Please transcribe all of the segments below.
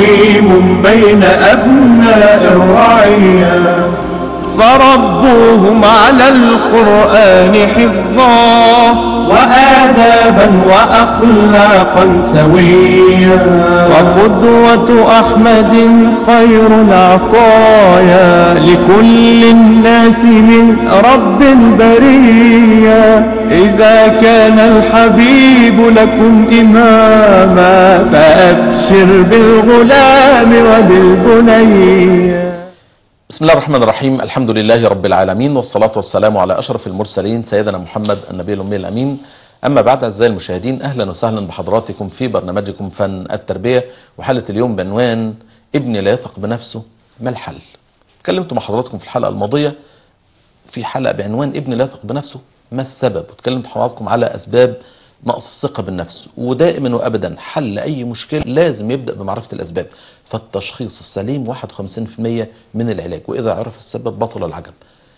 رحيم بين أبناء الرعية فربوهم على القرآن حفظا وآدابا وأخلاقا سويا وقدوة أحمد خير العطايا لكل الناس من رب البرية إذا كان الحبيب لكم إماما فأبشر بالغلام وبالبنية بسم الله الرحمن الرحيم الحمد لله رب العالمين والصلاة والسلام على أشرف المرسلين سيدنا محمد النبي الأمي الأمين أما بعد أعزائي المشاهدين أهلا وسهلا بحضراتكم في برنامجكم فن التربية وحلقة اليوم بعنوان ابني لا يثق بنفسه ما الحل اتكلمت مع حضراتكم في الحلقة الماضية في حلقة بعنوان ابني لا يثق بنفسه ما السبب واتكلمت مع حضراتكم على أسباب نقص الثقة بالنفس ودائما وأبدا حل أي مشكلة لازم يبدأ بمعرفة الأسباب فالتشخيص السليم 51% من العلاج وإذا عرف السبب بطل العجب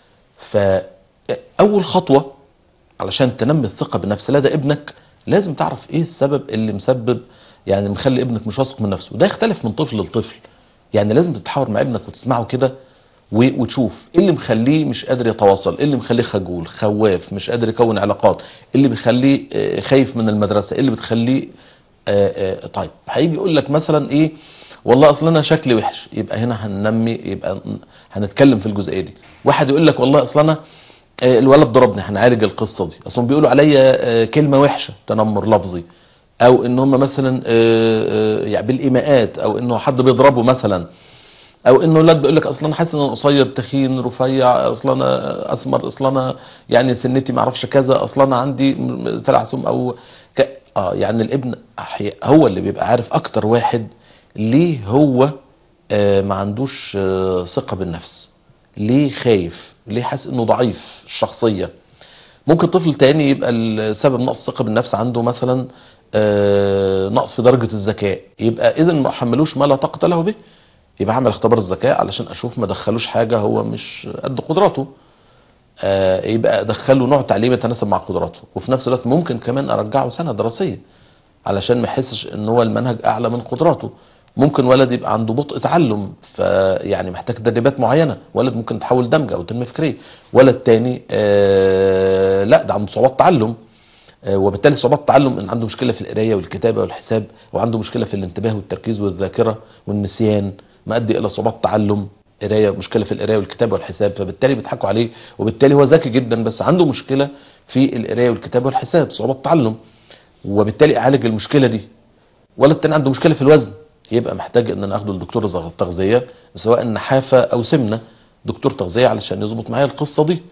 فأول خطوة علشان تنمي الثقة بالنفس لدى ابنك لازم تعرف ايه السبب اللي مسبب يعني مخلي ابنك مش واثق من نفسه وده يختلف من طفل لطفل يعني لازم تتحاور مع ابنك وتسمعه كده وتشوف ايه اللي مخليه مش قادر يتواصل ايه اللي مخليه خجول خواف مش قادر يكون علاقات ايه اللي بيخليه خايف من المدرسه ايه اللي بتخليه طيب هيجي يقول لك مثلا ايه والله اصل انا شكلي وحش يبقى هنا هننمي يبقى هنتكلم في الجزئيه دي واحد يقول لك والله اصل انا الولد ضربني هنعالج القصه دي اصلا بيقولوا عليا كلمه وحشه تنمر لفظي او ان هم مثلا يعني بالايماءات او انه حد بيضربه مثلا او انه ولاد بيقول لك اصلا انا حاسس ان انا قصير تخين رفيع اصلا انا اسمر اصلا انا يعني سنتي ما اعرفش كذا اصلا انا عندي تلعثم او ك... اه يعني الابن هو اللي بيبقى عارف اكتر واحد ليه هو آه ما عندوش آه ثقه بالنفس ليه خايف ليه حاسس انه ضعيف الشخصيه ممكن طفل تاني يبقى السبب نقص الثقه بالنفس عنده مثلا آه نقص في درجه الذكاء يبقى اذا ما حملوش ما لا طاقه له به يبقى اعمل اختبار الذكاء علشان اشوف ما دخلوش حاجه هو مش قد قدراته آه يبقى ادخله نوع تعليم يتناسب مع قدراته وفي نفس الوقت ممكن كمان ارجعه سنه دراسيه علشان ما يحسش ان هو المنهج اعلى من قدراته ممكن ولد يبقى عنده بطء تعلم فيعني محتاج تدريبات معينه ولد ممكن تحول دمج او تنميه فكريه ولد تاني آه لا ده عنده صعوبات تعلم آه وبالتالي صعوبات التعلم ان عنده مشكله في القرايه والكتابه والحساب وعنده مشكله في الانتباه والتركيز والذاكره والنسيان مؤدي الى صعوبات تعلم قرايه مشكله في القرايه والكتابه والحساب فبالتالي بيضحكوا عليه وبالتالي هو ذكي جدا بس عنده مشكله في القرايه والكتابه والحساب صعوبات تعلم وبالتالي اعالج المشكله دي ولد تاني عنده مشكله في الوزن يبقى محتاج ان انا اخده لدكتور التغذيه سواء نحافه او سمنه دكتور تغذيه علشان يظبط معايا القصه دي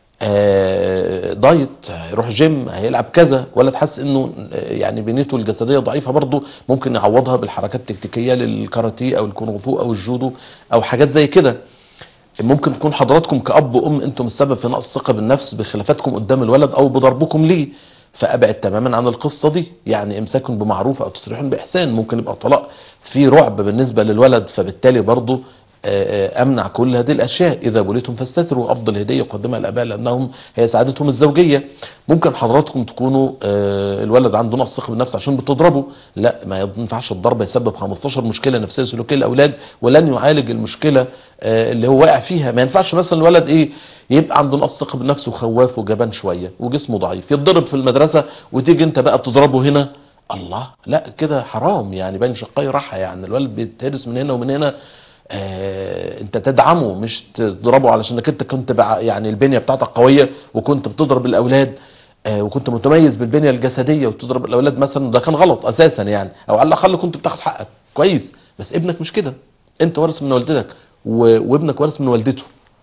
آه دايت هيروح جيم هيلعب كذا ولا تحس انه يعني بنيته الجسديه ضعيفه برضه ممكن يعوضها بالحركات التكتيكيه للكاراتيه او الكونغ فو او الجودو او حاجات زي كده ممكن تكون حضراتكم كاب وام انتم السبب في نقص الثقه بالنفس بخلافاتكم قدام الولد او بضربكم ليه فابعد تماما عن القصه دي يعني امساك بمعروف او تسريح باحسان ممكن يبقى طلاق في رعب بالنسبه للولد فبالتالي برضه امنع كل هذه الاشياء اذا بليتم فاستتروا افضل هديه يقدمها الاباء لانهم هي سعادتهم الزوجيه ممكن حضراتكم تكونوا الولد عنده نقص ثقه بالنفس عشان بتضربه لا ما ينفعش الضرب يسبب 15 مشكله نفسيه سلوكيه للاولاد ولن يعالج المشكله اللي هو واقع فيها ما ينفعش مثلا الولد ايه يبقى عنده نقص ثقه بالنفس وخواف وجبان شويه وجسمه ضعيف يتضرب في المدرسه وتيجي انت بقى تضربه هنا الله لا كده حرام يعني بين شقي راحه يعني الولد بيتهرس من هنا ومن هنا آه انت تدعمه مش تضربه علشان انك انت كنت يعني البنيه بتاعتك قويه وكنت بتضرب الاولاد آه وكنت متميز بالبنيه الجسديه وتضرب الاولاد مثلا ده كان غلط اساسا يعني او على الاقل كنت بتاخد حقك كويس بس ابنك مش كده انت وارث من والدتك وابنك وارث من والدته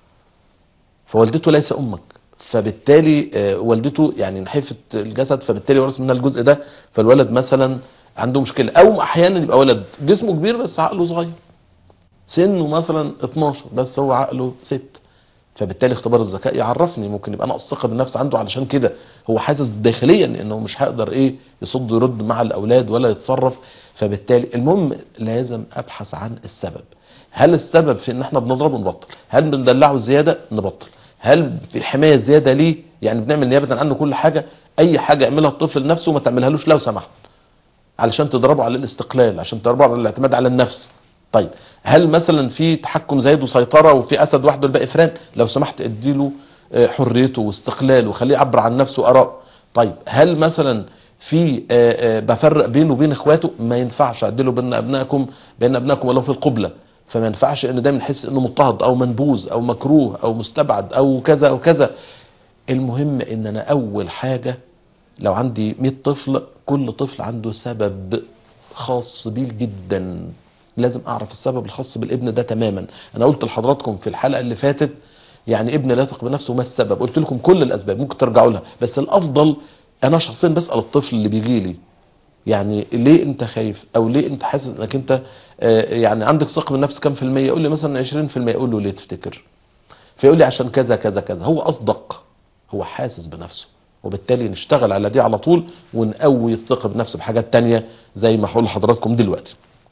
فوالدته ليس امك فبالتالي آه والدته يعني نحيفه الجسد فبالتالي ورث منها الجزء ده فالولد مثلا عنده مشكله او احيانا يبقى ولد جسمه كبير بس عقله صغير سنه مثلا 12 بس هو عقله 6 فبالتالي اختبار الذكاء يعرفني ممكن يبقى نقص ثقه بالنفس عنده علشان كده هو حاسس داخليا انه مش هقدر ايه يصد يرد مع الاولاد ولا يتصرف فبالتالي المهم لازم ابحث عن السبب هل السبب في ان احنا بنضربه نبطل هل بندلعه زياده نبطل هل في حمايه زياده ليه يعني بنعمل نيابه عنه كل حاجه اي حاجه يعملها الطفل لنفسه ما تعملهالوش لو سمحت علشان تضربه على الاستقلال عشان تضربه على الاعتماد على النفس طيب هل مثلا في تحكم زايد وسيطره وفي اسد وحده الباقي فران لو سمحت اديله آه، حريته واستقلاله وخليه يعبر عن نفسه واراء طيب هل مثلا في آه، آه، بفرق بينه وبين اخواته ما ينفعش اعدلوا بين ابنائكم بين ابنائكم ولو في القبله فما ينفعش ان دايما نحس انه مضطهد او منبوذ او مكروه او مستبعد او كذا او كذا المهم ان انا اول حاجه لو عندي 100 طفل كل طفل عنده سبب خاص بيه جدا لازم اعرف السبب الخاص بالابن ده تماما انا قلت لحضراتكم في الحلقه اللي فاتت يعني ابن لا يثق بنفسه ما السبب قلت لكم كل الاسباب ممكن ترجعوا لها بس الافضل انا شخصيا بسال الطفل اللي بيجي لي يعني ليه انت خايف او ليه انت حاسس انك انت آه، يعني عندك ثقه بالنفس كام في الميه يقول لي مثلا 20% اقول له ليه تفتكر فيقول لي عشان كذا كذا كذا هو اصدق هو حاسس بنفسه وبالتالي نشتغل على دي على طول ونقوي الثقه بنفسه بحاجات تانية زي ما هقول لحضراتكم دلوقتي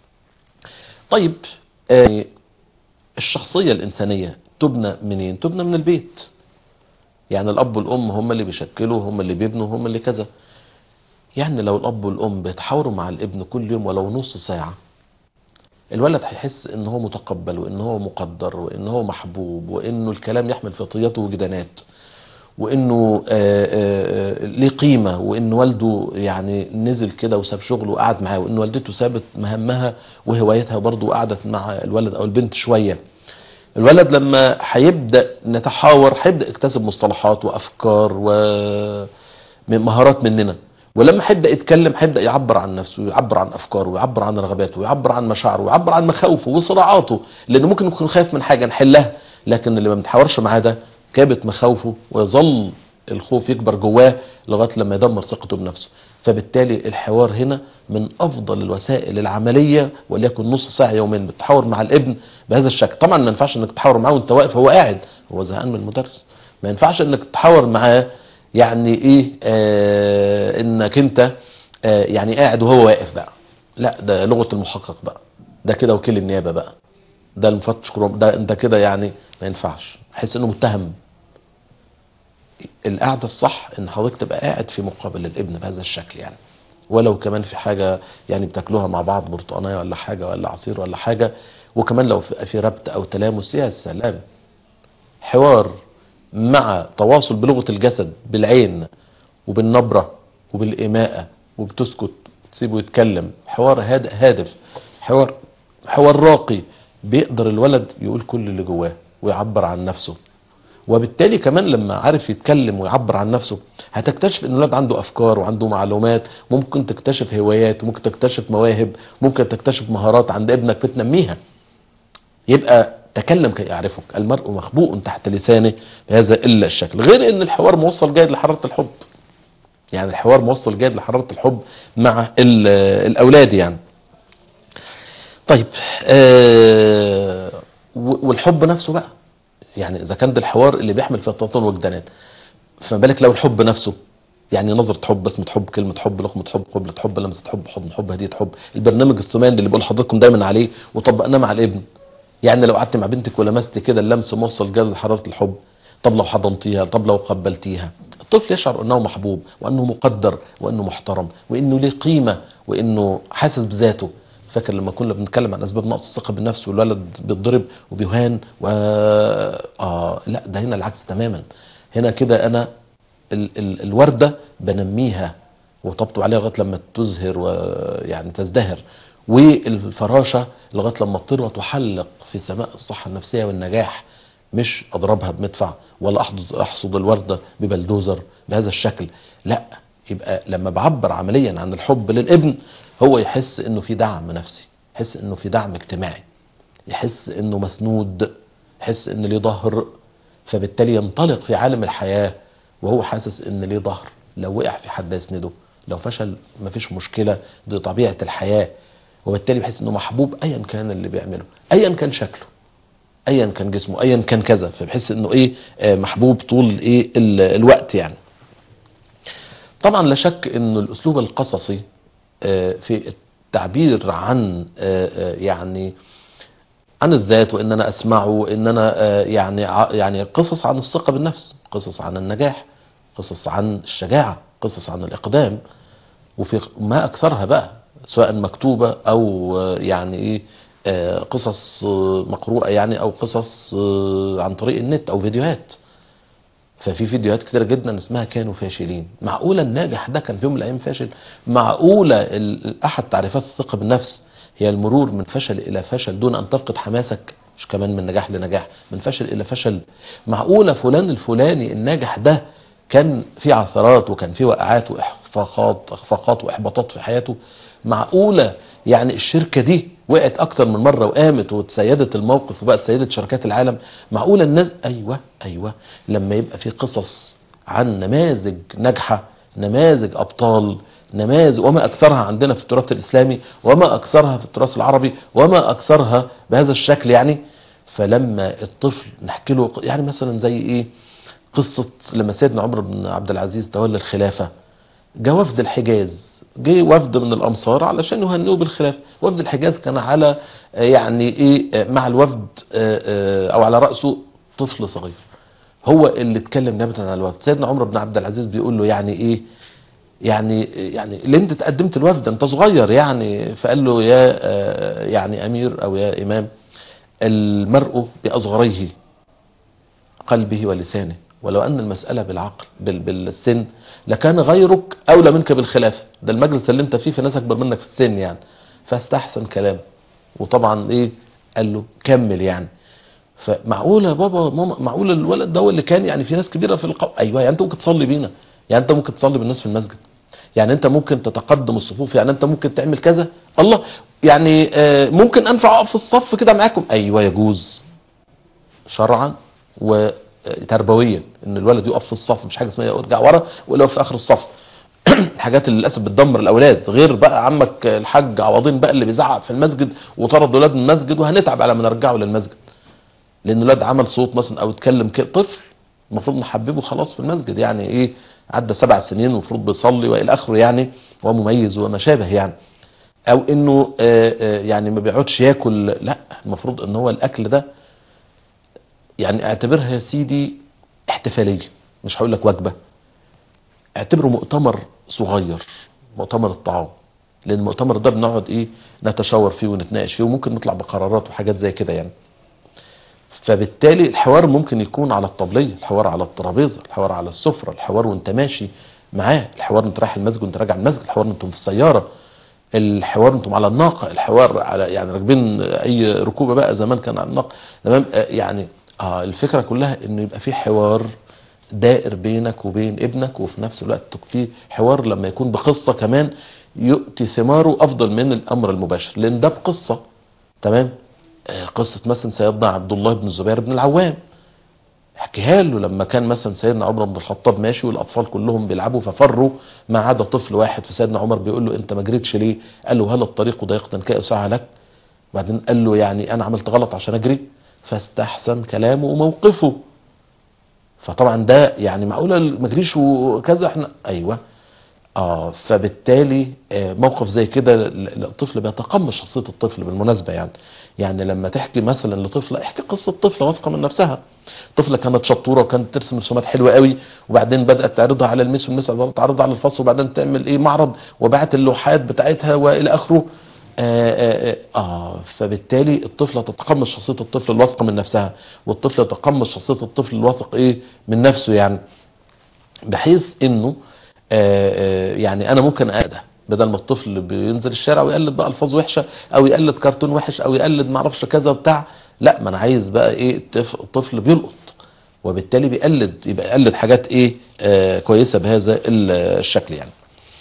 طيب آه، الشخصيه الانسانيه تبنى منين تبنى من البيت يعني الاب والام هم اللي بيشكلوا هم اللي بيبنوا هم اللي كذا يعني لو الاب والام بيتحاوروا مع الابن كل يوم ولو نص ساعه الولد هيحس ان هو متقبل وان هو مقدر وان هو محبوب وانه الكلام يحمل في طياته وجدانات وانه آه، آه، آه، ليه قيمه وان والده يعني نزل كده وساب شغله وقعد معاه وان والدته سابت مهمها وهوايتها برضه وقعدت مع الولد او البنت شويه الولد لما هيبدا نتحاور هيبدا يكتسب مصطلحات وافكار ومهارات مننا ولما هيبدا يتكلم هيبدا يعبر عن نفسه ويعبر عن افكاره ويعبر عن رغباته ويعبر عن مشاعره ويعبر عن مخاوفه وصراعاته لانه ممكن يكون خايف من حاجه نحلها لكن اللي ما بنتحاورش معاه ده كابت مخاوفه ويظل الخوف يكبر جواه لغايه لما يدمر ثقته بنفسه فبالتالي الحوار هنا من افضل الوسائل العمليه وليكن نص ساعه يوميا بتحاور مع الابن بهذا الشكل طبعا ما ينفعش انك تحاور معاه وانت واقف هو قاعد هو زهقان من المدرس ما ينفعش انك تحاور معاه يعني ايه آه انك انت آه يعني قاعد وهو واقف بقى لا ده لغه المحقق بقى ده كده وكيل النيابه بقى ده المفتش كروم ده انت كده يعني ما ينفعش حس انه متهم القعده الصح ان حضرتك تبقى قاعد في مقابل الابن بهذا الشكل يعني ولو كمان في حاجه يعني بتاكلوها مع بعض برتقانيه ولا حاجه ولا عصير ولا حاجه وكمان لو في في ربط او تلامس يا سلام حوار مع تواصل بلغه الجسد بالعين وبالنبره وبالايماءه وبتسكت تسيبه يتكلم حوار هاد- هادف حوار حوار راقي بيقدر الولد يقول كل اللي جواه ويعبر عن نفسه وبالتالي كمان لما عارف يتكلم ويعبر عن نفسه هتكتشف ان الولد عنده افكار وعنده معلومات ممكن تكتشف هوايات ممكن تكتشف مواهب ممكن تكتشف مهارات عند ابنك بتنميها يبقى تكلم كي يعرفك المرء مخبوء تحت لسانه بهذا الا الشكل غير ان الحوار موصل جيد لحراره الحب يعني الحوار موصل جيد لحراره الحب مع ال- الاولاد يعني طيب آه و- والحب نفسه بقى يعني اذا كان ده الحوار اللي بيحمل فيه تطور وجدانات فما بالك لو الحب نفسه يعني نظرة حب بسمة حب كلمة حب لقمة حب قبلة حب لمسة حب حضن حب هدية حب البرنامج الثماني اللي بقول لحضراتكم دايما عليه وطبقناه مع الابن يعني لو قعدت مع بنتك ولمست كده اللمس موصل جد لحرارة الحب طب لو حضنتيها طب لو قبلتيها الطفل يشعر انه محبوب وانه مقدر وانه محترم وانه ليه قيمة وانه حاسس بذاته فاكر لما كنا بنتكلم عن اسباب نقص الثقه بالنفس والولد بيتضرب وبيهان و اه لا ده هنا العكس تماما هنا كده انا ال ال الورده بنميها وطبطب عليها لغايه لما تزهر ويعني تزدهر والفراشه لغايه لما تطير وتحلق في سماء الصحه النفسيه والنجاح مش اضربها بمدفع ولا احصد احصد الورده ببلدوزر بهذا الشكل لا يبقى لما بعبر عمليا عن الحب للابن هو يحس انه في دعم نفسي يحس انه في دعم اجتماعي يحس انه مسنود يحس ان ليه ظهر فبالتالي ينطلق في عالم الحياه وهو حاسس ان ليه ظهر لو وقع في حد يسنده لو فشل مفيش مشكله دي طبيعه الحياه وبالتالي بيحس انه محبوب ايا كان اللي بيعمله ايا كان شكله ايا كان جسمه ايا كان كذا فبحس انه ايه آه، محبوب طول ايه ال- الوقت يعني طبعا لا شك انه الاسلوب القصصي آه، في التعبير عن آه، آه، يعني عن الذات وان انا اسمعه وان انا آه، يعني ع- يعني قصص عن الثقه بالنفس قصص عن النجاح قصص عن الشجاعه قصص عن الاقدام وفي ما اكثرها بقى سواء مكتوبه او آه، يعني ايه آه، قصص آه، مقروءة يعني او قصص آه، عن طريق النت او فيديوهات ففي فيديوهات كتيرة جدا اسمها كانوا فاشلين معقولة الناجح ده كان في يوم من الايام فاشل معقولة ال- احد تعريفات الثقة بالنفس هي المرور من فشل الى فشل دون ان تفقد حماسك مش كمان من نجاح لنجاح من فشل الى فشل معقولة فلان الفلاني الناجح ده كان في عثرات وكان في وقعات واخفاقات اخفاقات واحباطات في حياته معقولة يعني الشركة دي وقعت اكتر من مرة وقامت وتسيدت الموقف وبقت سيدة شركات العالم معقولة الناس ايوه ايوه لما يبقى في قصص عن نماذج ناجحة نماذج ابطال نماذج وما اكثرها عندنا في التراث الاسلامي وما اكثرها في التراث العربي وما اكثرها بهذا الشكل يعني فلما الطفل نحكي له يعني مثلا زي ايه قصة لما سيدنا عمر بن عبد العزيز تولى الخلافة جاء وفد الحجاز جه وفد من الامصار علشان يهنئوا بالخلافه وفد الحجاز كان على آه، يعني ايه آه، مع الوفد آه، آه، او على راسه طفل صغير هو اللي اتكلم نابتا عن الوفد سيدنا عمر بن عبد العزيز بيقول له يعني ايه يعني يعني اللي انت تقدمت الوفد انت صغير يعني فقال له يا آه، يعني امير او يا امام المرء باصغريه قلبه ولسانه ولو أن المسألة بالعقل بال- بالسن لكان غيرك أولى منك بالخلافة ده المجلس اللي انت فيه في ناس أكبر منك في السن يعني فاستحسن كلامه وطبعا إيه قال له كمل يعني فمعقولة يا بابا ماما معقول الولد ده هو اللي كان يعني في ناس كبيرة في القوم أيوه يعني أنت ممكن تصلي بينا يعني أنت ممكن تصلي بالناس في المسجد يعني أنت ممكن تتقدم الصفوف يعني أنت ممكن تعمل كذا الله يعني آه، ممكن أنفع أقف في الصف كده معاكم أيوه يجوز شرعا وتربويا ان الولد يقف في الصف مش حاجه اسمها يرجع ورا ولا يقف في اخر الصف الحاجات اللي للاسف بتدمر الاولاد غير بقى عمك الحاج عوضين بقى اللي بيزعق في المسجد وطرد اولاد من المسجد وهنتعب على ما نرجعه للمسجد لان الولاد عمل صوت مثلا او اتكلم كده طفل المفروض نحببه خلاص في المسجد يعني ايه عدى سبع سنين المفروض بيصلي والى اخره يعني ومميز وما شابه يعني او انه آه، آه، يعني ما بيقعدش ياكل لا المفروض ان هو الاكل ده يعني اعتبرها يا سيدي احتفاليه مش هقول لك وجبه اعتبره مؤتمر صغير مؤتمر الطعام لان المؤتمر ده بنقعد ايه نتشاور فيه ونتناقش فيه وممكن نطلع بقرارات وحاجات زي كده يعني فبالتالي الحوار ممكن يكون على الطبليه الحوار على الترابيزه الحوار على السفره الحوار وانت ماشي معاه الحوار انت رايح المسجد وانت راجع من المسجد الحوار انتم في السياره الحوار انتم على الناقه الحوار على يعني راكبين اي ركوبه بقى زمان كان على الناقه تمام آه، يعني اه الفكره كلها انه يبقى في حوار دائر بينك وبين ابنك وفي نفس الوقت في حوار لما يكون بقصه كمان يؤتي ثماره افضل من الامر المباشر لان ده بقصه تمام آه، قصه مثلا سيدنا عبد الله بن الزبير بن العوام احكيها له لما كان مثلا سيدنا عمر بن الخطاب ماشي والاطفال كلهم بيلعبوا ففروا ما عدا طفل واحد فسيدنا عمر بيقول له انت ما جريتش ليه؟ قال له هل الطريق ضيقة كأسعى لك؟ بعدين قال له يعني انا عملت غلط عشان اجري فاستحسن كلامه وموقفه فطبعا ده يعني معقوله ما اجريش وكذا احنا ايوه اه فبالتالي آه، موقف زي كده ال- ال- الطفل بيتقمص شخصيه الطفل بالمناسبه يعني يعني لما تحكي مثلا لطفله احكي قصه طفله واثقه من نفسها طفله كانت شطوره وكانت ترسم رسومات حلوه قوي وبعدين بدات تعرضها على الميس والميس بدات تعرضها على الفصل وبعدين تعمل ايه معرض وبعت اللوحات بتاعتها والى اخره آه, آه, آه فبالتالي الطفله تتقمص شخصيه الطفل الواثقه من نفسها والطفل يتقمص شخصيه الطفل الواثق ايه من نفسه يعني بحيث انه آه، آه، يعني انا ممكن اقده بدل ما الطفل بينزل الشارع ويقلد بقى الفاظ وحشه او يقلد كرتون وحش او يقلد ما اعرفش كذا وبتاع لا ما انا عايز بقى ايه الطف- الطفل بيلقط وبالتالي بيقلد يبقى يقلد حاجات ايه آه كويسه بهذا ال- الشكل يعني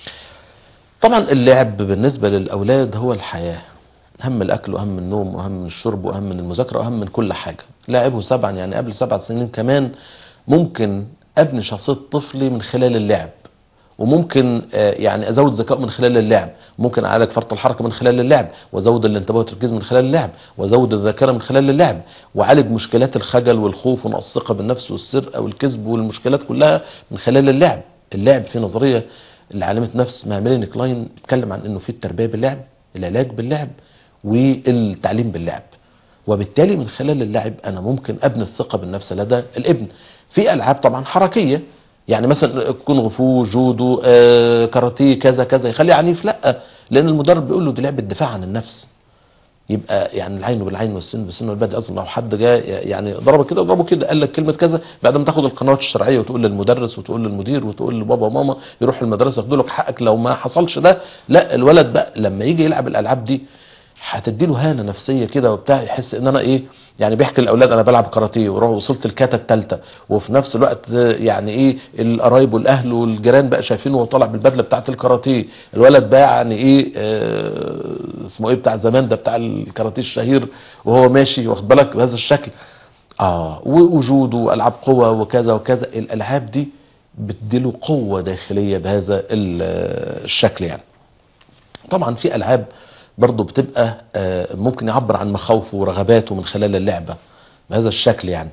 طبعا اللعب بالنسبه للاولاد هو الحياه هم الاكل واهم النوم واهم من الشرب واهم من المذاكره واهم من كل حاجه لاعبه سبعا يعني قبل سبع سنين كمان ممكن ابني شخصيه طفلي من خلال اللعب وممكن آه، يعني ازود ذكاء من خلال اللعب ممكن اعالج فرط الحركه من خلال اللعب وازود الانتباه والتركيز من خلال اللعب وازود الذاكره من خلال اللعب واعالج مشكلات الخجل والخوف ونقص الثقه بالنفس والسرقه والكذب والمشكلات كلها من خلال اللعب اللعب في نظريه لعالمه نفس اسمها ميلاني كلاين بتتكلم عن انه في التربيه باللعب العلاج باللعب والتعليم باللعب وبالتالي من خلال اللعب انا ممكن ابني الثقه بالنفس لدى الابن في العاب طبعا حركيه يعني مثلا كونغ فو جودو آه، كاراتيه كذا كذا يخليه عنيف لا لان المدرب بيقول له دي لعبه دفاع عن النفس يبقى يعني العين بالعين والسن بالسن والبدء اصلا لو حد جاء يعني ضربه كده ضربه كده قال لك كلمه كذا بعد ما تاخد القنوات الشرعيه وتقول للمدرس وتقول للمدير وتقول لبابا وماما يروح المدرسه ياخدوا لك حقك لو ما حصلش ده لا الولد بقى لما يجي يلعب الالعاب دي هتدي له هانه نفسيه كده وبتاع يحس ان انا ايه يعني بيحكي الاولاد انا بلعب كاراتيه وروح وصلت الكاتا الثالثه وفي نفس الوقت يعني ايه القرايب والاهل والجيران بقى شايفينه وهو طالع بالبدله بتاعه الكاراتيه الولد بقى يعني ايه آه اسمه ايه بتاع زمان ده بتاع الكاراتيه الشهير وهو ماشي واخد بالك بهذا الشكل اه ووجوده والعاب قوه وكذا وكذا الالعاب دي بتديله قوه داخليه بهذا الشكل يعني طبعا في العاب برضه بتبقى ممكن يعبر عن مخاوفه ورغباته من خلال اللعبة بهذا الشكل يعني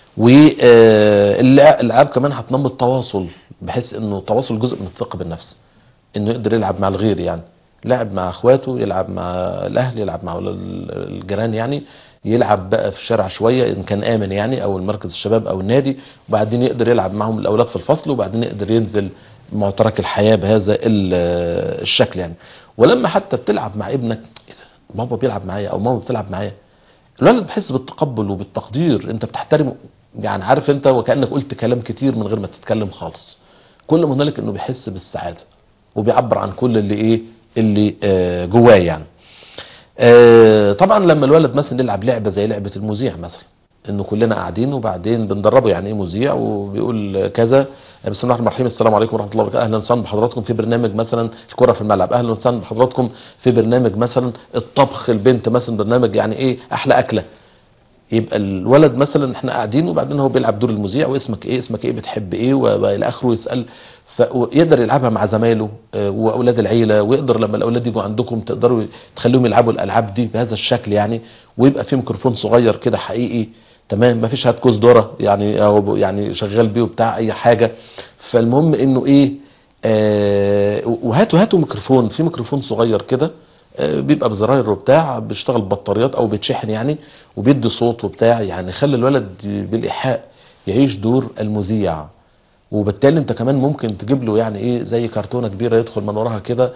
والالعاب كمان هتنمي التواصل بحيث انه التواصل جزء من الثقة بالنفس انه يقدر يلعب مع الغير يعني لعب مع اخواته يلعب مع الاهل يلعب مع الجيران يعني يلعب بقى في الشارع شويه ان كان امن يعني او المركز الشباب او النادي وبعدين يقدر يلعب معهم الاولاد في الفصل وبعدين يقدر ينزل معترك الحياه بهذا الشكل يعني ولما حتى بتلعب مع ابنك بابا بيلعب معايا او ماما بتلعب معايا الولد بيحس بالتقبل وبالتقدير انت بتحترمه يعني عارف انت وكانك قلت كلام كتير من غير ما تتكلم خالص كل ما هنالك انه بيحس بالسعاده وبيعبر عن كل اللي ايه اللي آه جواه يعني آه طبعا لما الولد مثلا يلعب لعبه زي لعبه المذيع مثلا انه كلنا قاعدين وبعدين بندربه يعني ايه مذيع وبيقول كذا بسم الله الرحمن الرحيم السلام عليكم ورحمه الله وبركاته اهلا وسهلا بحضراتكم في برنامج مثلا الكره في الملعب اهلا وسهلا بحضراتكم في برنامج مثلا الطبخ البنت مثلا برنامج يعني ايه احلى اكله يبقى الولد مثلا احنا قاعدين وبعدين هو بيلعب دور المذيع واسمك ايه اسمك ايه بتحب ايه والى اخره يسال فيقدر يلعبها مع زمايله واولاد العيله ويقدر لما الاولاد يجوا عندكم تقدروا تخليهم يلعبوا الالعاب دي بهذا الشكل يعني ويبقى في ميكروفون صغير كده حقيقي تمام ما فيش هات كوز ذره يعني او يعني شغال بيه وبتاع اي حاجه فالمهم انه ايه آه وهاتوا هاتوا ميكروفون في ميكروفون صغير كده آه بيبقى بزراير وبتاع بيشتغل ببطاريات او بيتشحن يعني وبيدي صوت وبتاع يعني خلي الولد بالايحاء يعيش دور المذيع وبالتالي انت كمان ممكن تجيب له يعني ايه زي كرتونه كبيره يدخل من وراها كده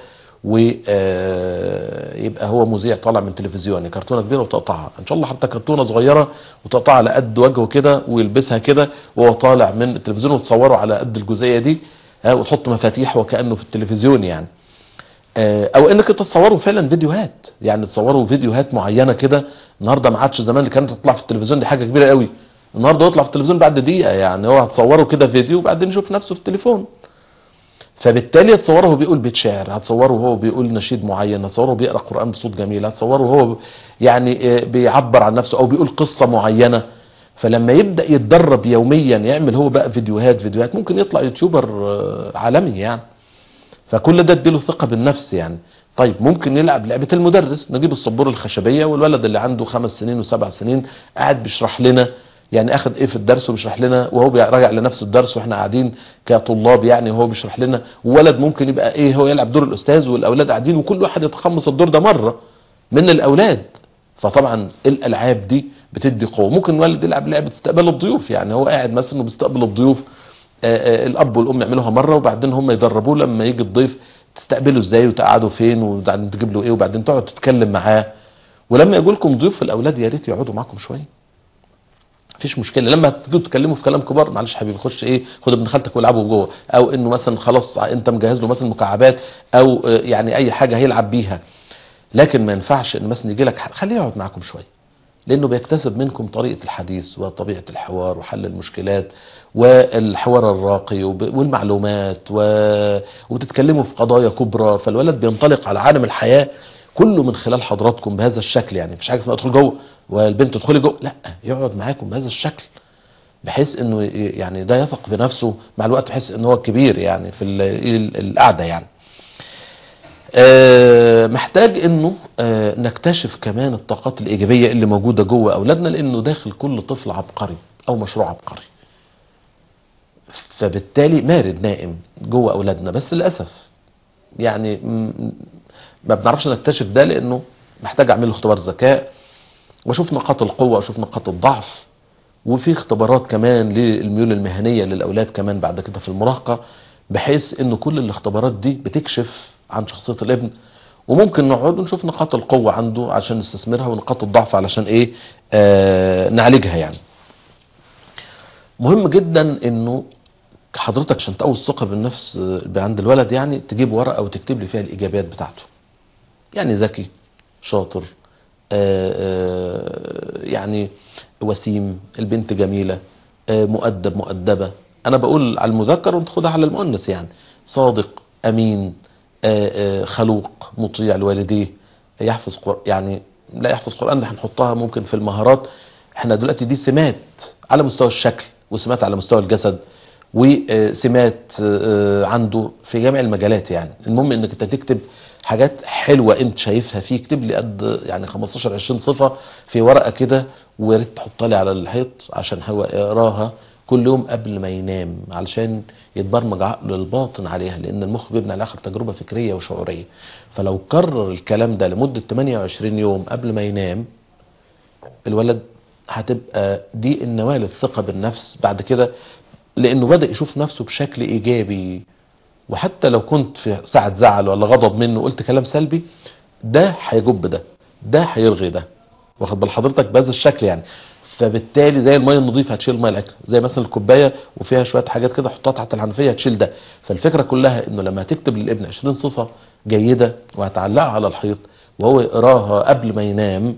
ويبقى هو مذيع طالع من تلفزيون كرتونه كبيره وتقطعها ان شاء الله حتى كرتونه صغيره وتقطعها على قد وجهه كده ويلبسها كده وهو طالع من التلفزيون وتصوره على قد الجزئيه دي وتحط مفاتيح وكانه في التلفزيون يعني او انك تصوروا فعلا فيديوهات يعني تصوروا فيديوهات معينه كده النهارده ما عادش زمان اللي كانت تطلع في التلفزيون دي حاجه كبيره قوي النهارده يطلع في التلفزيون بعد دقيقه يعني هو هتصوره كده فيديو وبعدين يشوف نفسه في التليفون فبالتالي هتصوره وهو بيقول بيت شعر هتصوره وهو بيقول نشيد معين هتصوره وهو بيقرا قران بصوت جميل هتصوره وهو يعني بيعبر عن نفسه او بيقول قصه معينه فلما يبدا يتدرب يوميا يعمل هو بقى فيديوهات فيديوهات ممكن يطلع يوتيوبر عالمي يعني فكل ده اديله ثقه بالنفس يعني طيب ممكن يلعب لعبه المدرس نجيب السبوره الخشبيه والولد اللي عنده خمس سنين وسبع سنين قاعد بيشرح لنا يعني اخد ايه في الدرس وبيشرح لنا وهو بيراجع لنفسه الدرس واحنا قاعدين كطلاب يعني وهو بيشرح لنا وولد ممكن يبقى ايه هو يلعب دور الاستاذ والاولاد قاعدين وكل واحد يتقمص الدور ده مره من الاولاد فطبعا الالعاب دي بتدي قوه ممكن ولد يلعب لعبه استقبال الضيوف يعني هو قاعد مثلا وبيستقبل الضيوف آآ آآ الاب والام يعملوها مره وبعدين هم يدربوه لما يجي الضيف تستقبله ازاي وتقعدوا فين وبعدين تجيب له ايه وبعدين تقعد تتكلم معاه ولما يجوا لكم ضيوف الاولاد يا ريت يقعدوا معاكم شويه مفيش مشكله لما تيجوا تتكلموا في كلام كبار معلش حبيبي خش ايه خد ابن خالتك والعبوا جوه او انه مثلا خلاص انت مجهز له مثلا مكعبات او يعني اي حاجه هيلعب بيها لكن ما ينفعش ان مثلا يجي لك خليه يقعد معاكم شويه لانه بيكتسب منكم طريقه الحديث وطبيعه الحوار وحل المشكلات والحوار الراقي والمعلومات و... وبتتكلموا في قضايا كبرى فالولد بينطلق على عالم الحياه كله من خلال حضراتكم بهذا الشكل يعني مفيش حاجه اسمها ادخل جوه والبنت تدخلي جوه لا يقعد معاكم بهذا الشكل بحيث انه يعني ده يثق بنفسه مع الوقت بحيث ان هو كبير يعني في القعده يعني آه محتاج انه آه نكتشف كمان الطاقات الايجابيه اللي موجوده جوه اولادنا لانه داخل كل طفل عبقري او مشروع عبقري فبالتالي مارد نائم جوه اولادنا بس للاسف يعني ما بنعرفش نكتشف ده لانه محتاج اعمل له اختبار ذكاء واشوف نقاط القوه واشوف نقاط الضعف وفي اختبارات كمان للميول المهنيه للاولاد كمان بعد كده في المراهقه بحيث انه كل الاختبارات دي بتكشف عن شخصيه الابن وممكن نقعد ونشوف نقاط القوة عنده عشان نستثمرها ونقاط الضعف علشان ايه آه نعالجها يعني مهم جدا انه حضرتك عشان تقوي الثقة بالنفس آه، عند الولد يعني تجيب ورقة وتكتب لي فيها الايجابيات بتاعته يعني ذكي شاطر آه، آه، يعني وسيم البنت جميلة آه، مؤدب مؤدبة انا بقول على المذكر وانت خدها على المؤنث يعني صادق امين آه، آه، خلوق مطيع لوالديه يحفظ قر... يعني لا يحفظ قرآن ده هنحطها ممكن في المهارات احنا دلوقتي دي سمات على مستوى الشكل وسمات على مستوى الجسد وسمات آه، عنده في جميع المجالات يعني المهم انك انت تكتب حاجات حلوة انت شايفها فيه اكتب لي قد يعني 15 20 صفة في ورقة كده ويا ريت تحطها لي على الحيط عشان هو يقراها كل يوم قبل ما ينام علشان يتبرمج عقله الباطن عليها لان المخ بيبني على اخر تجربة فكرية وشعورية فلو كرر الكلام ده لمدة 28 يوم قبل ما ينام الولد هتبقى دي النواة للثقة بالنفس بعد كده لانه بدأ يشوف نفسه بشكل ايجابي وحتى لو كنت في ساعة زعل ولا غضب منه قلت كلام سلبي ده هيجب ده ده هيلغي ده واخد بال حضرتك بهذا الشكل يعني فبالتالي زي الميه النظيفه هتشيل الميه الاكل زي مثلا الكوبايه وفيها شويه حاجات كده حطها تحت الحنفيه هتشيل ده فالفكره كلها انه لما هتكتب للابن 20 صفه جيده وهتعلقها على الحيط وهو يقراها قبل ما ينام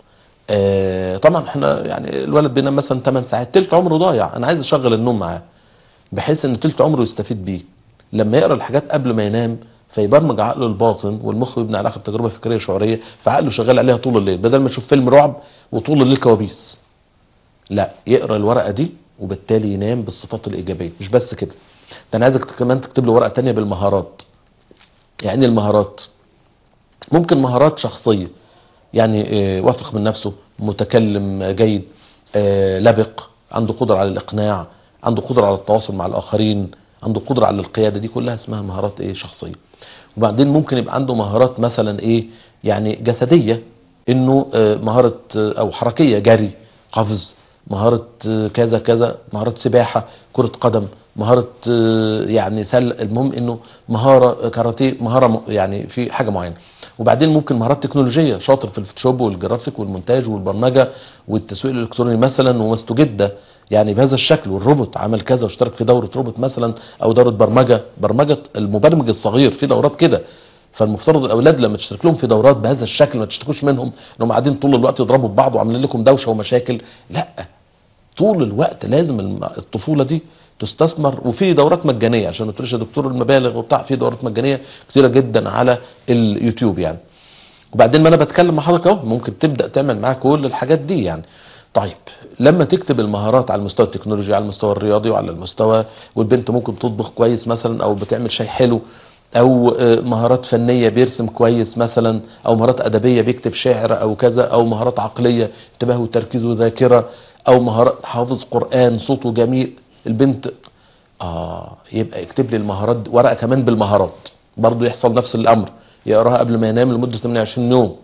آه طبعا احنا يعني الولد بينام مثلا 8 ساعات تلت عمره ضايع انا عايز اشغل النوم معاه بحيث ان تلت عمره يستفيد بيه لما يقرا الحاجات قبل ما ينام فيبرمج عقله الباطن والمخ يبني على اخر تجربه فكريه شعوريه فعقله شغال عليها طول الليل بدل ما يشوف فيلم رعب وطول الليل كوابيس لا يقرا الورقه دي وبالتالي ينام بالصفات الايجابيه مش بس كده ده انا عايزك كمان تكتب له ورقه تانية بالمهارات يعني المهارات ممكن مهارات شخصيه يعني آه، واثق من نفسه متكلم جيد آه، لبق عنده قدره على الاقناع عنده قدره على التواصل مع الاخرين عنده قدره على القياده دي كلها اسمها مهارات ايه شخصيه وبعدين ممكن يبقى عنده مهارات مثلا ايه يعني جسديه انه آه، مهاره آه، او حركيه جري قفز مهاره آه، كذا كذا مهاره سباحه كره قدم مهاره آه، يعني سل المهم انه مهاره كاراتيه مهاره م- يعني في حاجه معينه وبعدين ممكن مهارات تكنولوجيه شاطر في الفوتوشوب والجرافيك والمونتاج والبرمجه والتسويق الالكتروني مثلا ومستجد يعني بهذا الشكل والروبوت عمل كذا واشترك في دوره روبوت مثلا او دوره برمجه برمجه المبرمج الصغير في دورات كده فالمفترض الاولاد لما تشترك لهم في دورات بهذا الشكل ما تشتكوش منهم انهم قاعدين طول الوقت يضربوا في بعض وعاملين لكم دوشه ومشاكل لا طول الوقت لازم الم- الطفوله دي تستثمر وفي دورات مجانيه عشان ما تقولش يا دكتور المبالغ وبتاع في دورات مجانيه كتيره جدا على اليوتيوب يعني وبعدين ما انا بتكلم مع حضرتك اهو ممكن تبدا تعمل معاه كل الحاجات دي يعني طيب لما تكتب المهارات على المستوى التكنولوجي على المستوى الرياضي وعلى المستوى والبنت ممكن تطبخ كويس مثلا او بتعمل شيء حلو او آه، مهارات فنيه بيرسم كويس مثلا او مهارات ادبيه بيكتب شعر او كذا او مهارات عقليه انتباه وتركيز وذاكره او مهارات حافظ قران صوته جميل البنت اه يبقى اكتب لي المهارات دي- ورقه كمان بالمهارات برضو يحصل نفس الامر يقراها قبل ما ينام لمده 28 يوم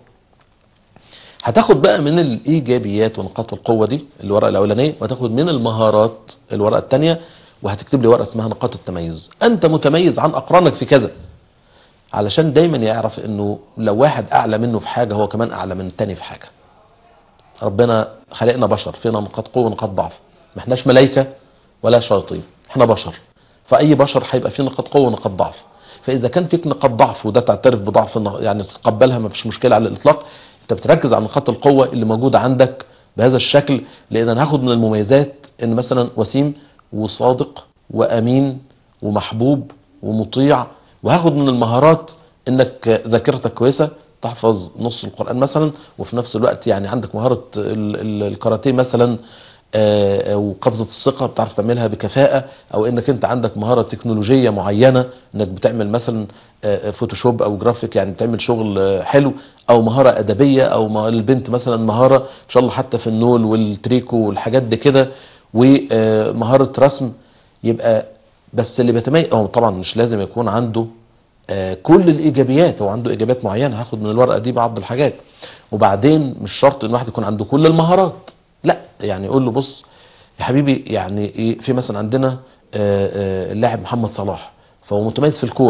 هتاخد بقى من الايجابيات ونقاط القوه دي الورقه الاولانيه وهتاخد من المهارات الورقه الثانيه وهتكتب لي ورقه اسمها نقاط التميز انت متميز عن اقرانك في كذا علشان دايما يعرف انه لو واحد اعلى منه في حاجه هو كمان اعلى من التاني في حاجه ربنا خلقنا بشر فينا نقاط قوه ونقاط ضعف ما احناش ملائكه ولا شياطين احنا بشر فاي بشر هيبقى فيه نقاط قوه ونقاط ضعف فاذا كان فيك نقاط ضعف وده تعترف بضعف يعني تتقبلها ما فيش مشكله على الاطلاق انت بتركز على نقاط القوه اللي موجوده عندك بهذا الشكل لان انا هاخد من المميزات ان مثلا وسيم وصادق وامين ومحبوب ومطيع وهاخد من المهارات انك ذاكرتك كويسه تحفظ نص القران مثلا وفي نفس الوقت يعني عندك مهاره ال- ال- الكاراتيه مثلا آه، وقفزه الثقه بتعرف تعملها بكفاءه او انك انت عندك مهاره تكنولوجيه معينه انك بتعمل مثلا آه، فوتوشوب او جرافيك يعني بتعمل شغل آه، حلو او مهاره ادبيه او مه- البنت مثلا مهاره ان شاء الله حتى في النول والتريكو والحاجات دي كده ومهاره رسم يبقى بس اللي بيتميز هو طبعا مش لازم يكون عنده آه، كل الايجابيات هو عنده ايجابيات معينه هاخد من الورقه دي بعض الحاجات وبعدين مش شرط ان واحد يكون عنده كل المهارات لا يعني يقول له بص يا حبيبي يعني ايه في مثلا عندنا آه، آه، اللاعب محمد صلاح فهو متميز في الكوره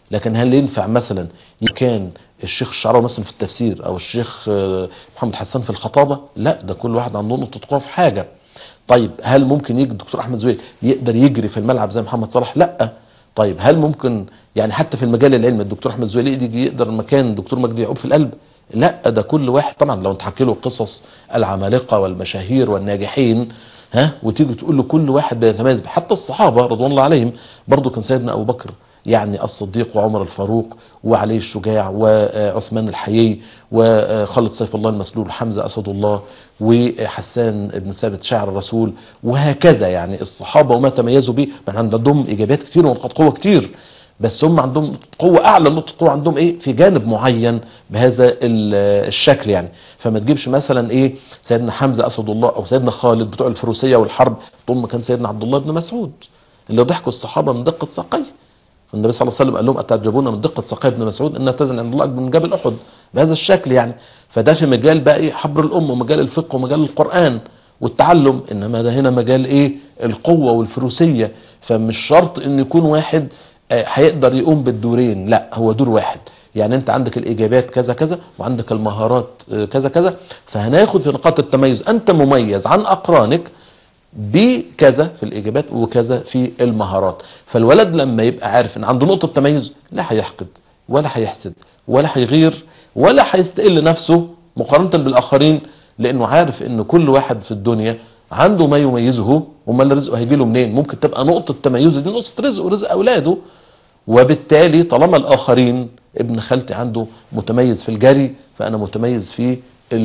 لكن هل ينفع مثلا كان الشيخ الشعراوي مثلا في التفسير او الشيخ آه، محمد حسان في الخطابه لا ده كل واحد عنده نقطه قوه في حاجه طيب هل ممكن يجي الدكتور احمد زويل يقدر يجري في الملعب زي محمد صلاح لا طيب هل ممكن يعني حتى في المجال العلمي الدكتور احمد زويل يجي يقدر مكان الدكتور مجدي يعقوب في القلب لا ده كل واحد طبعا لو انت حكي له قصص العمالقه والمشاهير والناجحين ها وتيجي تقول له كل واحد بيتميز بيه. حتى الصحابه رضوان الله عليهم برضو كان سيدنا ابو بكر يعني الصديق وعمر الفاروق وعلي الشجاع وعثمان الحيي وخالد سيف الله المسلول حمزه اسد الله وحسان بن ثابت شاعر الرسول وهكذا يعني الصحابه وما تميزوا به من عندهم ايجابيات كتير ونقاط قوه كتير بس هم عندهم نقطة قوة أعلى نقطة قوة عندهم إيه في جانب معين بهذا ال- الشكل يعني فما تجيبش مثلا إيه سيدنا حمزة أسد الله أو سيدنا خالد بتوع الفروسية والحرب ثم كان سيدنا عبد الله بن مسعود اللي ضحكوا الصحابة من دقة ساقيه النبي صلى الله عليه وسلم قال لهم أتعجبون من دقة ساقي ابن مسعود إنها تزن عند الله أكبر من جبل أحد بهذا الشكل يعني فده في مجال بقى إيه حبر الأم ومجال الفقه ومجال القرآن والتعلم إنما ده هنا مجال إيه القوة والفروسية فمش شرط إن يكون واحد آه، هيقدر يقوم بالدورين لا هو دور واحد يعني انت عندك الايجابيات كذا كذا وعندك المهارات آه، كذا كذا فهناخد في نقاط التميز انت مميز عن اقرانك بكذا في الاجابات وكذا في المهارات فالولد لما يبقى عارف ان عنده نقطه تميز لا هيحقد ولا هيحسد ولا هيغير ولا هيستقل نفسه مقارنه بالاخرين لانه عارف ان كل واحد في الدنيا عنده ما يميزه وما رزقه هيجي له منين ممكن تبقى نقطه تميزه دي نقطه رزق ورزق اولاده وبالتالي طالما الاخرين ابن خالتي عنده متميز في الجري فانا متميز في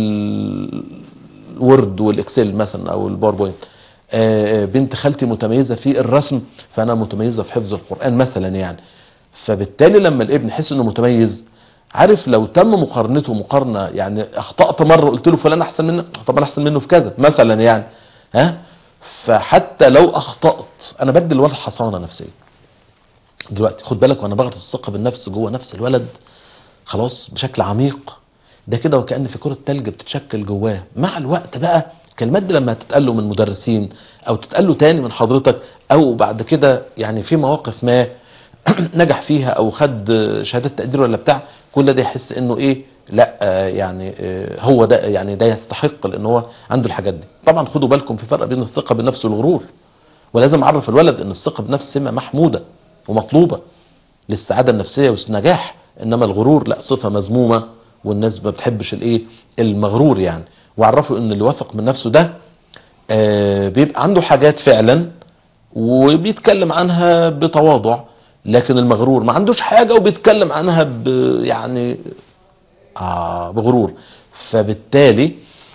الوورد والاكسل مثلا او الباوربوينت آه، بنت خالتي متميزه في الرسم فانا متميزه في حفظ القران مثلا يعني فبالتالي لما الابن يحس انه متميز عارف لو تم مقارنته مقارنه يعني اخطات مره قلت له فلان احسن منك طب انا احسن منه في كذا مثلا يعني ها فحتى لو اخطات انا بدي الولد حصانه نفسيه دلوقتي خد بالك وانا بغرس الثقه بالنفس جوه نفس الولد خلاص بشكل عميق ده كده وكأن في كرة تلج بتتشكل جواه مع الوقت بقى الكلمات دي لما تتقال له من مدرسين او تتقال له تاني من حضرتك او بعد كده يعني في مواقف ما نجح فيها او خد شهادات تقدير ولا بتاع كل ده يحس انه ايه لا آه، يعني آه، هو ده يعني ده يستحق لان هو عنده الحاجات دي طبعا خدوا بالكم في فرق بين الثقه بالنفس والغرور ولازم اعرف الولد ان الثقه بنفس سمه محموده ومطلوبه للسعاده النفسيه والنجاح انما الغرور لا صفه مذمومه والناس ما بتحبش الايه المغرور يعني وعرفوا ان اللي واثق من نفسه ده آه، بيبقى عنده حاجات فعلا وبيتكلم عنها بتواضع لكن المغرور ما عندوش حاجه وبيتكلم عنها ب يعني آه بغرور فبالتالي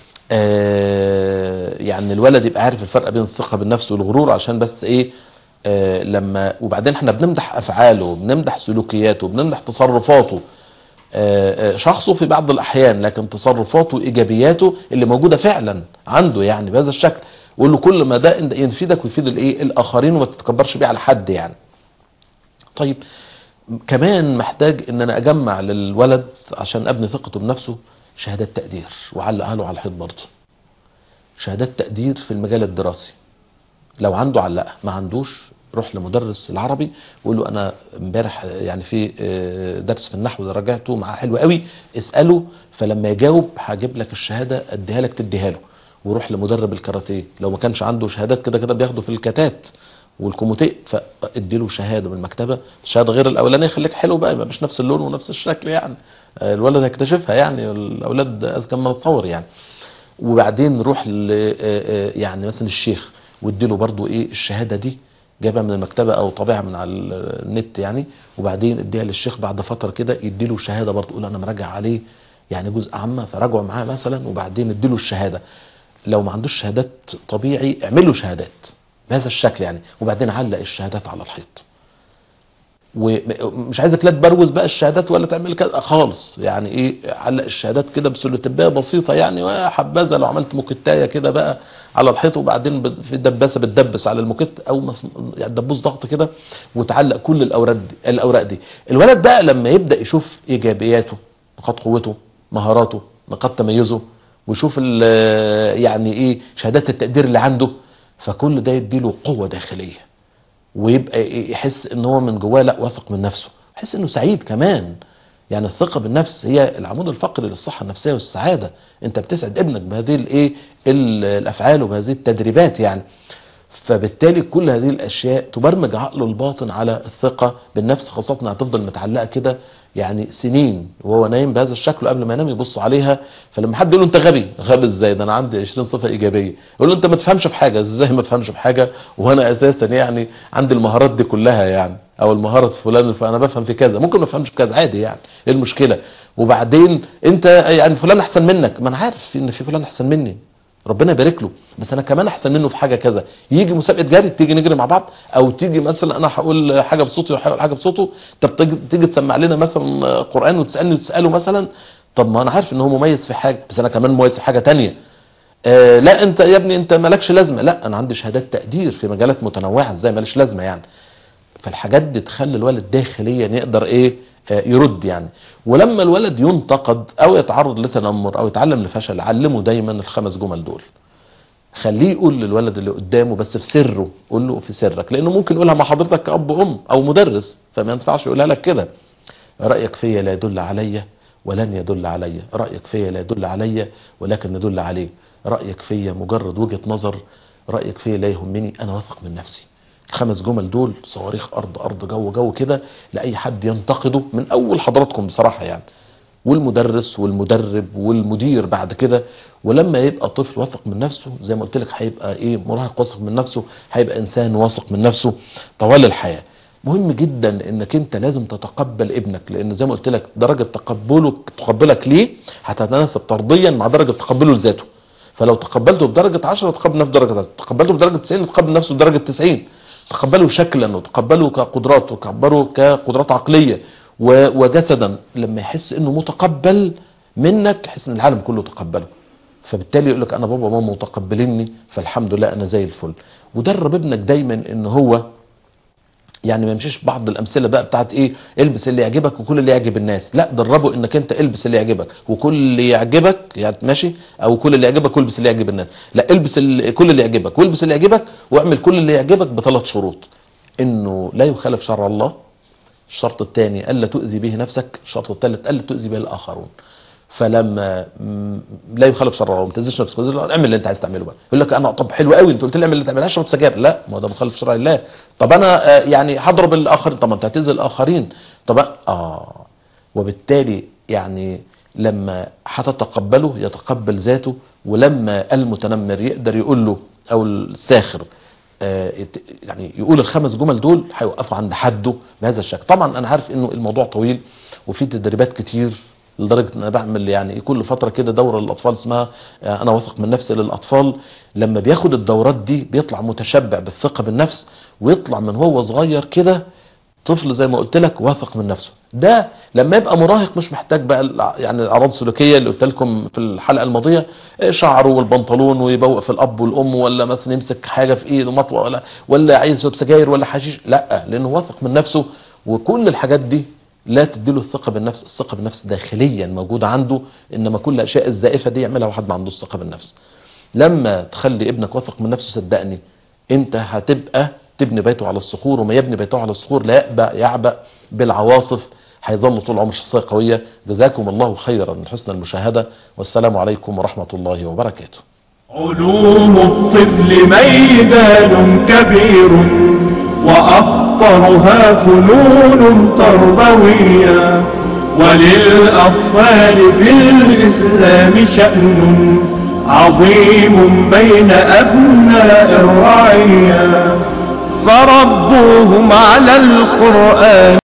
آه يعني الولد يبقى عارف الفرق بين الثقه بالنفس والغرور عشان بس ايه آه لما وبعدين احنا بنمدح افعاله بنمدح سلوكياته بنمدح تصرفاته آه، آه، شخصه في بعض الاحيان لكن تصرفاته وايجابياته اللي موجوده فعلا عنده يعني بهذا الشكل وقول له كل ما ده يفيدك ويفيد الايه الاخرين وما تتكبرش بيه على حد يعني طيب كمان محتاج ان انا اجمع للولد عشان ابني ثقته بنفسه شهادات تقدير وعلقها له على الحيط برضه شهادات تقدير في المجال الدراسي لو عنده علقها ما عندوش روح لمدرس العربي وقول له انا امبارح يعني في آه، درس في النحو ده راجعته معاه حلو قوي اساله فلما يجاوب هجيب لك الشهاده اديها لك تديها له وروح لمدرب الكاراتيه لو ما كانش عنده شهادات كده كده بياخده في الكاتات والكوموتيه فادي له شهاده من المكتبه شهاده غير الاولانيه خليك حلو بقى ما مش نفس اللون ونفس الشكل يعني آه، الولد هيكتشفها يعني الاولاد اذكى ما نتصور يعني وبعدين روح ل آه، آه، يعني مثلا الشيخ واديله برضو ايه الشهاده دي جايبها من المكتبه او طابعها من على النت يعني وبعدين اديها للشيخ بعد فتره كده يديله شهاده برضو يقول انا مراجع عليه يعني جزء عامه فراجعوا معاه مثلا وبعدين اديله الشهاده لو ما عندوش شهادات طبيعي اعمل له شهادات بهذا الشكل يعني وبعدين علق الشهادات على الحيط ومش عايزك لا تبروز بقى الشهادات ولا تعمل كده خالص يعني ايه علق الشهادات كده بسلوتبايه بسيطه يعني وحبذا لو عملت موكيتايه كده بقى على الحيط وبعدين ب- في دباسه بتدبس على الموكيت او مس- يعني دبوس ضغط كده وتعلق كل الاوراق دي الاوراق دي الولد بقى لما يبدا يشوف ايجابياته نقاط قوته مهاراته نقاط تميزه ويشوف ال- يعني ايه شهادات التقدير اللي عنده فكل ده يديله قوه داخليه ويبقى يحس ان هو من جواه لا واثق من نفسه يحس انه سعيد كمان يعني الثقة بالنفس هي العمود الفقري للصحة النفسية والسعادة انت بتسعد ابنك بهذه الايه ال- الافعال وبهذه التدريبات يعني فبالتالي كل هذه الاشياء تبرمج عقله الباطن على الثقة بالنفس خاصة انها تفضل متعلقة كده يعني سنين وهو نايم بهذا الشكل وقبل ما ينام يبص عليها فلما حد يقول له انت غبي غبي ازاي ده انا عندي 20 صفة ايجابية يقول له انت ما تفهمش في حاجة ازاي ما تفهمش في حاجة وانا اساسا يعني عندي المهارات دي كلها يعني او المهارة في فلان فانا بفهم في كذا ممكن ما افهمش في كذا عادي يعني ايه المشكلة وبعدين انت يعني فلان احسن منك ما انا عارف ان في فلان احسن مني ربنا يبارك له بس انا كمان احسن منه في حاجه كذا يجي مسابقه جري تيجي نجري مع بعض او تيجي مثلا انا هقول حاجه بصوتي وهقول حاجه بصوته طب تيجي, تيجي تسمع لنا مثلا قران وتسالني وتساله مثلا طب ما انا عارف ان هو مميز في حاجه بس انا كمان مميز في حاجه تانية آه لا انت يا ابني انت مالكش لازمه لا انا عندي شهادات تقدير في مجالات متنوعه ازاي ماليش لازمه يعني فالحاجات دي تخلي الولد داخليا يقدر ايه آه، يرد يعني ولما الولد ينتقد او يتعرض لتنمر او يتعلم لفشل علمه دايما الخمس جمل دول خليه يقول للولد اللي قدامه بس في سره قول له في سرك لانه ممكن يقولها مع حضرتك كاب وام او مدرس فما ينفعش يقولها لك كده رايك فيا لا يدل عليا ولن يدل عليا رايك فيا لا يدل عليا ولكن يدل عليه رايك فيا مجرد وجهه نظر رايك فيا لا يهمني انا واثق من نفسي الخمس جمل دول صواريخ ارض ارض جو جو كده لاي حد ينتقده من اول حضراتكم بصراحه يعني والمدرس والمدرب والمدير بعد كده ولما يبقى طفل واثق من نفسه زي ما قلت لك هيبقى ايه مراهق واثق من نفسه هيبقى انسان واثق من نفسه طوال الحياه مهم جدا انك انت لازم تتقبل ابنك لان زي ما قلت لك درجه تقبله تقبلك ليه هتتناسب طرديا مع درجه تقبله لذاته فلو تقبلته بدرجه 10 تقبل نفسه بدرجه 10 تقبلته بدرجه 90 تقبل نفسه بدرجه 90 تقبله شكلا وتقبله كقدرات وتقبله كقدرات عقليه و- وجسدا لما يحس انه متقبل منك يحس ان العالم كله تقبله فبالتالي يقول لك انا بابا وماما متقبليني فالحمد لله انا زي الفل ودرب ابنك دايما ان هو يعني ما يمشيش بعض الامثله بقى بتاعت ايه البس اللي يعجبك وكل اللي يعجب الناس لا دربه انك انت البس اللي يعجبك وكل اللي يعجبك يعني ماشي او كل اللي يعجبك والبس اللي يعجب الناس لا البس اللي كل اللي يعجبك والبس اللي يعجبك واعمل كل اللي يعجبك بثلاث شروط انه لا يخالف شرع الله الشرط الثاني الا تؤذي به نفسك الشرط الثالث الا تؤذي به الاخرون فلما م- لا يخالف شرع الله ما تاذيش نفسك وتأذيش الآخرين، اعمل اللي انت عايز تعمله بقى يقول لك انا طب حلو قوي انت قلت لي اعمل اللي تعملهاش اشرب سجاير لا ما هو ده مخالف شرع الله طب انا آه، يعني هضرب الاخرين طب ما انت هتاذي الاخرين طب اه وبالتالي يعني لما هتتقبله يتقبل ذاته ولما المتنمر يقدر يقول له او الساخر آه، يت- يعني يقول الخمس جمل دول هيوقفوا عند حده بهذا الشكل طبعا انا عارف انه الموضوع طويل وفي تدريبات كتير لدرجه ان انا بعمل يعني كل فتره كده دوره للاطفال اسمها آه، انا واثق من نفسي للاطفال لما بياخد الدورات دي بيطلع متشبع بالثقه بالنفس ويطلع من هو صغير كده طفل زي ما قلت لك واثق من نفسه ده لما يبقى مراهق مش محتاج بقى الع- يعني الاعراض السلوكيه اللي قلت لكم في الحلقه الماضيه إيه شعره والبنطلون ويبوق في الاب والام ولا مثلا يمسك حاجه في ايده مطوه ولا ولا عايز يشرب سجاير ولا حشيش لا لانه واثق من نفسه وكل الحاجات دي لا تديله الثقه بالنفس الثقه بالنفس داخليا موجوده عنده انما كل الاشياء الزائفه دي يعملها واحد ما عندوش ثقه بالنفس لما تخلي ابنك واثق من نفسه صدقني انت هتبقى تبني بيته على الصخور وما يبني بيته على الصخور لا يأبى يعبأ بالعواصف هيظل طول عمره شخصية قوية جزاكم الله خيرا من حسن المشاهدة والسلام عليكم ورحمة الله وبركاته علوم الطفل ميدان كبير وأخطرها فنون تربوية وللأطفال في الإسلام شأن عظيم بين أبناء الرعية فربوهم على القرآن